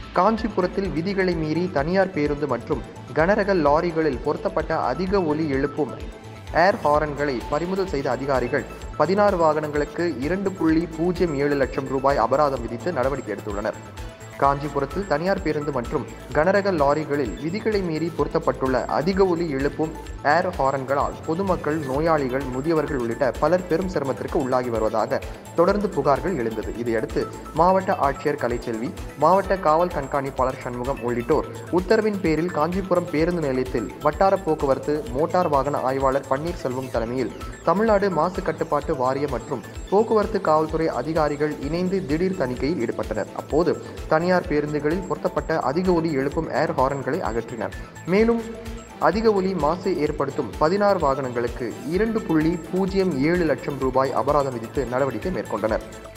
காஞ்சிபுரத்தில் விதிகளை மீறி தனியார் பேருந்து மற்றும் கனரக லாரிகளில் பொருத்தப்பட்ட அதிக ஒலி எழுப்பும் ஏர் ஹாரன்களை பறிமுதல் செய்த அதிகாரிகள் பதினாறு வாகனங்களுக்கு இரண்டு புள்ளி பூஜ்ஜியம் ஏழு லட்சம் ரூபாய் அபராதம் விதித்து நடவடிக்கை எடுத்துள்ளனர் காஞ்சிபுரத்தில் தனியார் பேருந்து மற்றும் கனரக லாரிகளில் விதிகளை மீறி பொருத்தப்பட்டுள்ள அதிக ஒலி எழுப்பும் ஏர் ஹாரன்களால் பொதுமக்கள் நோயாளிகள் முதியவர்கள் உள்ளிட்ட பலர் பெரும் சிரமத்திற்கு உள்ளாகி வருவதாக தொடர்ந்து புகார்கள் எழுந்தது இதையடுத்து மாவட்ட ஆட்சியர் கலைச்செல்வி மாவட்ட காவல் கண்காணிப்பாளர் சண்முகம் உள்ளிட்டோர் உத்தரவின் பேரில் காஞ்சிபுரம் பேருந்து நிலையத்தில் வட்டார போக்குவரத்து மோட்டார் வாகன ஆய்வாளர் பன்னீர்செல்வம் தலைமையில் தமிழ்நாடு மாசு கட்டுப்பாட்டு வாரியம் மற்றும் போக்குவரத்து காவல்துறை அதிகாரிகள் இணைந்து திடீர் தணிக்கையில் ஈடுபட்டனர் அப்போது தனியார் பேருந்துகளில் பொருத்தப்பட்ட அதிக ஒலி எழுப்பும் ஏர் ஹாரன்களை அகற்றினர் மேலும் அதிக ஒலி மாசு ஏற்படுத்தும் பதினாறு வாகனங்களுக்கு இரண்டு புள்ளி பூஜ்ஜியம் ஏழு லட்சம் ரூபாய் அபராதம் விதித்து நடவடிக்கை மேற்கொண்டனர்